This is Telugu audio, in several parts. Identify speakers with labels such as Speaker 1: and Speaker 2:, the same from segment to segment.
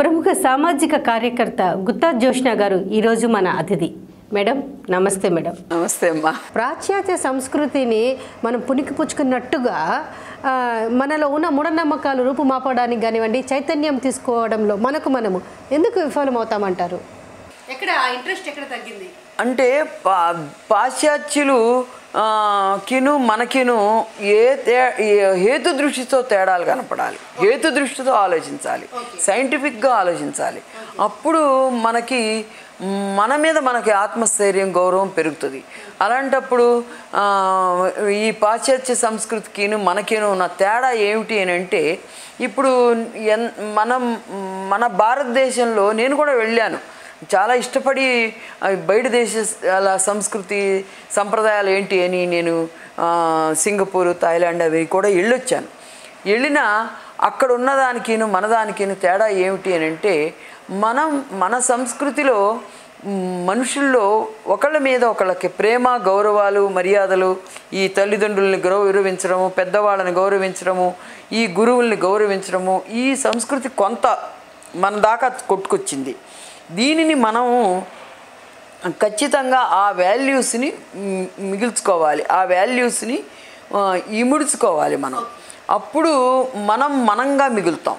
Speaker 1: ప్రముఖ సామాజిక కార్యకర్త గుత్తా జోష్ణ గారు ఈరోజు మన అతిథి మేడం నమస్తే మేడం
Speaker 2: నమస్తే అమ్మా
Speaker 1: పాశ్చాత్య సంస్కృతిని మనం పునికి పుచ్చుకున్నట్టుగా ఆ, మనలో ఉన్న మూఢనమ్మకాలు రూపుమాపడానికి కానివ్వండి చైతన్యం తీసుకోవడంలో మనకు మనము ఎందుకు విఫలమవుతామంటారు ఎక్కడ ఇంట్రెస్ట్ ఎక్కడ తగ్గింది
Speaker 2: అంటే పా పాశ్చాత్యులు ఆ, కిను మనకిను ఏ తే ఏ- హేతు దృష్టితో తేడాలు కనపడాలి హేతు దృష్టితో ఆలోచించాలి సైంటిఫిక్గా ఆలోచించాలి అప్పుడు మనకి మన మీద మనకి ఆత్మస్థైర్యం గౌరవం పెరుగుతుంది అలాంటప్పుడు ఆ, ఈ పాశ్చాత్య సంస్కృతికిను మనకిను ఉన్న తేడా ఏమిటి అని అంటే ఇప్పుడు ఎన్ మనం మన భారతదేశంలో నేను కూడా వెళ్ళాను చాలా ఇష్టపడి ఆ, బయట దేశ అలా సంస్కృతి సంప్రదాయాలు ఏంటి అని నేను ఆ, సింగపూర్ థాయిలాండ్ అవి కూడా వెళ్ళొచ్చాను వెళ్ళిన అక్కడ ఉన్నదానికిను మనదానికిను తేడా ఏమిటి అని అంటే మనం మన సంస్కృతిలో మ్, మనుషుల్లో ఒకళ్ళ మీద ఒకళ్ళకి ప్రేమ గౌరవాలు మర్యాదలు ఈ తల్లిదండ్రుల్ని గౌరవించడము పెద్దవాళ్ళని గౌరవించడము ఈ గురువుల్ని గౌరవించడము ఈ సంస్కృతి కొంత మన దాకా కొట్టుకొచ్చింది దీనిని మనము ఖచ్చితంగా ఆ వాల్యూస్ని మ్, మిగుల్చుకోవాలి ఆ వాల్యూస్ని ఆ, ఇముడ్చుకోవాలి మనం అప్పుడు మనం మనంగా మిగులుతాం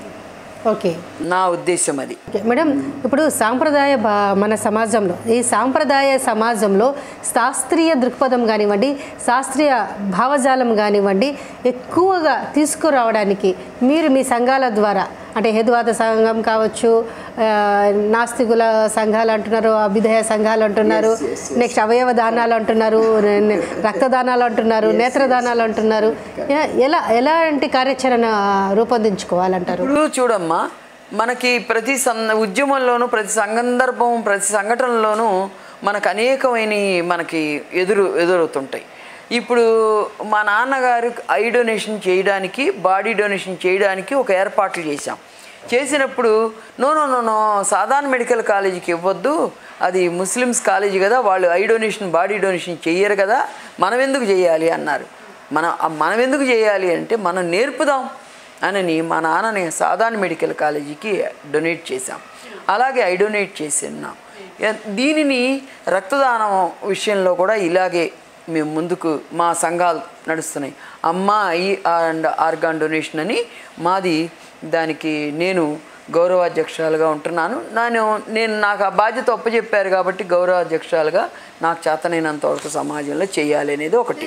Speaker 1: ఓకే
Speaker 2: నా ఉద్దేశం అది
Speaker 1: ఓకే, మేడం ఇప్పుడు సాంప్రదాయ భా మన సమాజంలో ఈ సాంప్రదాయ సమాజంలో శాస్త్రీయ దృక్పథం కానివ్వండి శాస్త్రీయ భావజాలం కానివ్వండి ఎక్కువగా తీసుకురావడానికి మీరు మీ సంఘాల ద్వారా అంటే హేతువాద సంఘం కావచ్చు ఆ, నాస్తికుల సంఘాలు అంటున్నారు అభ్యుదయ సంఘాలు అంటున్నారు నెక్స్ట్ అవయవ దానాలు అంటున్నారు నే- నే- రక్తదానాలు అంటున్నారు నేత్రదానాలు అంటున్నారు ఎ- ఎలా ఎలాంటి కార్యాచరణ రూపొందించుకోవాలంటారు
Speaker 2: ఇప్పుడు చూడమ్మా మనకి ప్రతి సం ఉద్యమంలోనూ ప్రతి సందర్భం ప్రతి సంఘటనలోనూ మనకు అనేకమైన మనకి ఎదురు ఎదురవుతుంటాయి ఇప్పుడు మా నాన్నగారు ఐ డొనేషన్ చేయడానికి బాడీ డొనేషన్ చేయడానికి ఒక ఏర్పాట్లు చేశాం చేసినప్పుడు నో నో నో నో సాధారణ మెడికల్ కాలేజీకి ఇవ్వద్దు అది ముస్లిమ్స్ కాలేజీ కదా వాళ్ళు ఐ డొనేషన్ బాడీ డొనేషన్ చెయ్యరు కదా మనం ఎందుకు చేయాలి అన్నారు మన మనం ఎందుకు చేయాలి అంటే మనం నేర్పుదాం అనని మా నాన్నని సాధారణ మెడికల్ కాలేజీకి డొనేట్ చేశాం అలాగే ఐ డొనేట్ చేసిన్నాం ఎ- దీనిని రక్తదానం విషయంలో కూడా ఇలాగే మేము ముందుకు మా సంఘాలు నడుస్తున్నాయి అమ్మ ఐ అండ్ ఆర్గాన్ డొనేషన్ అని మాది దానికి నేను గౌరవాధ్యక్షురాలుగా ఉంటున్నాను నేను నేను నాకు ఆ బాధ్యత ఒప్పచెప్పారు కాబట్టి గౌరవాధ్యక్షురాలుగా నాకు చేతనైనంత వరకు సమాజంలో చేయాలి అనేది ఒకటి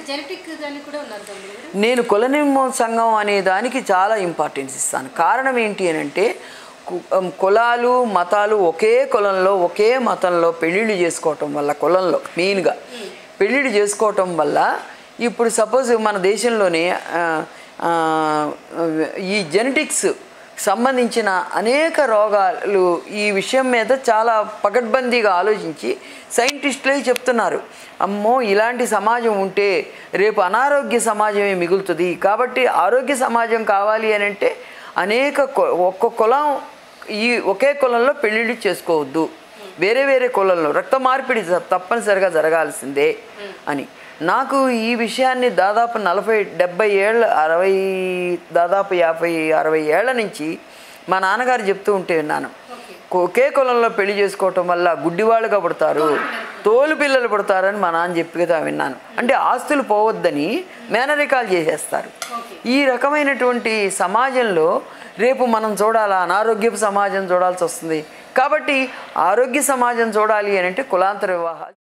Speaker 2: నేను కులనిర్మూ సంఘం అనే దానికి చాలా ఇంపార్టెన్స్ ఇస్తాను కారణం ఏంటి అని అంటే కు- um, కులాలు మతాలు ఒకే కులంలో ఒకే మతంలో పెళ్ళిళ్ళు చేసుకోవటం వల్ల కులంలో మెయిన్గా పెళ్ళిళ్ళు చేసుకోవటం వల్ల ఇప్పుడు సపోజ్ మన దేశంలోనే ఆ, ఆ, ఈ జెనెటిక్స్ సంబంధించిన అనేక రోగాలు ఈ విషయం మీద చాలా పకడ్బందీగా ఆలోచించి సైంటిస్టులే చెప్తున్నారు అమ్మో ఇలాంటి సమాజం ఉంటే రేపు అనారోగ్య సమాజమే మిగులుతుంది కాబట్టి ఆరోగ్య సమాజం కావాలి అని అంటే అనేక కు- ఒక్క కులం ఈ ఒకే కులంలో పెళ్ళిళ్ళు చేసుకోవద్దు వేరే వేరే కులంలో రక్త మార్పిడి త- తప్పనిసరిగా జరగాల్సిందే అని నాకు ఈ విషయాన్ని దాదాపు నలభై డెబ్బై ఏళ్ళ అరవై దాదాపు యాభై అరవై ఏళ్ల నుంచి మా నాన్నగారు చెప్తూ ఉంటే విన్నాను ఒకే కులంలో పెళ్లి చేసుకోవటం వల్ల గుడ్డివాళ్ళుగా పుడతారు తోలు పిల్లలు పుడతారని మా నాన్న చెప్పిగా విన్నాను అంటే ఆస్తులు పోవద్దని మేనరికాలు చేసేస్తారు ఈ రకమైనటువంటి సమాజంలో రేపు మనం చూడాలా అనారోగ్యపు సమాజం చూడాల్సి వస్తుంది కాబట్టి ఆరోగ్య సమాజం చూడాలి అని అంటే కులాంతర వివాహాలు